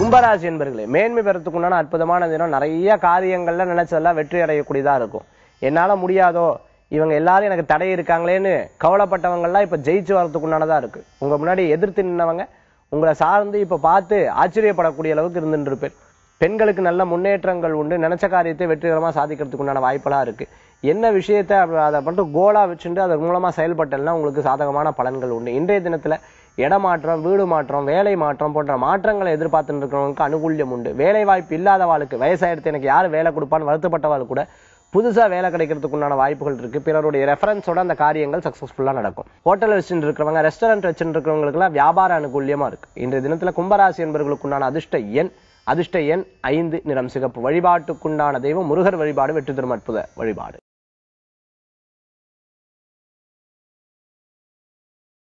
கும்பராசி என்பர்களே மேன்மை பெறத்துக்குண்டான அற்புதமான தினம் நிறைய காரியங்கள்ல நினைச்சதெல்லாம் வெற்றி அடையக்கூடியதா இருக்கும் என்னால முடியாதோ இவங்க எல்லாரும் எனக்கு தடை இருக்காங்களேன்னு கவலைப்பட்டவங்கலாம் இப்ப ஜெயிச்சு வரதுக்குண்டானதா இருக்கு உங்க முன்னாடி எதிர்த்து நின்னவங்க உங்களை சார்ந்து இப்ப பார்த்து ஆச்சரியப்படக்கூடிய அளவுக்கு இருந்துட்டு இருப்பேன் பெண்களுக்கு நல்ல முன்னேற்றங்கள் உண்டு நினைச்ச காரியத்தை வெற்றிகரமா சாதிக்கிறதுக்கு உண்டான வாய்ப்பெல்லாம் இருக்கு என்ன விஷயத்தை அப்ப அதை மட்டும் கோலா வச்சுட்டு அதன் மூலமா செயல்பட்டல்னா உங்களுக்கு சாதகமான பலன்கள் உண்டு இன்றைய தினத்துல இடமாற்றம் வீடு மாற்றம் வேலை மாற்றம் போன்ற மாற்றங்களை எதிர்பார்த்துட்டு இருக்கிறவங்களுக்கு அனுகூல்யம் உண்டு வேலை வாய்ப்பு இல்லாதவாளுக்கு வயசாயிடுத்து எனக்கு யார் வேலை கொடுப்பான்னு வருத்தப்பட்டவாள் கூட புதுசா வேலை கிடைக்கிறதுக்கு உண்டான வாய்ப்புகள் இருக்கு பிறருடைய ரெஃபரன்ஸோட அந்த காரியங்கள் சக்சஸ்ஃபுல்லா நடக்கும் ஹோட்டல் வச்சுட்டு இருக்கிறவங்க ரெஸ்டாரண்ட் வச்சுட்டு இருக்கிறவங்களுக்குலாம் வியாபார அனுகூல்யமா இருக்கு இன்றைய தினத்துல கும்பராசி என்பவர்களுக்கு உண்டான அதிர்ஷ்ட எண் அதிர்ஷ்ட எண் ஐந்து நிறம் சிகப்பு வழிபாட்டுக்குண்டான தெய்வம் முருகர் வழிபாடு வெற்றி தரும் அற்புத வழிபாடு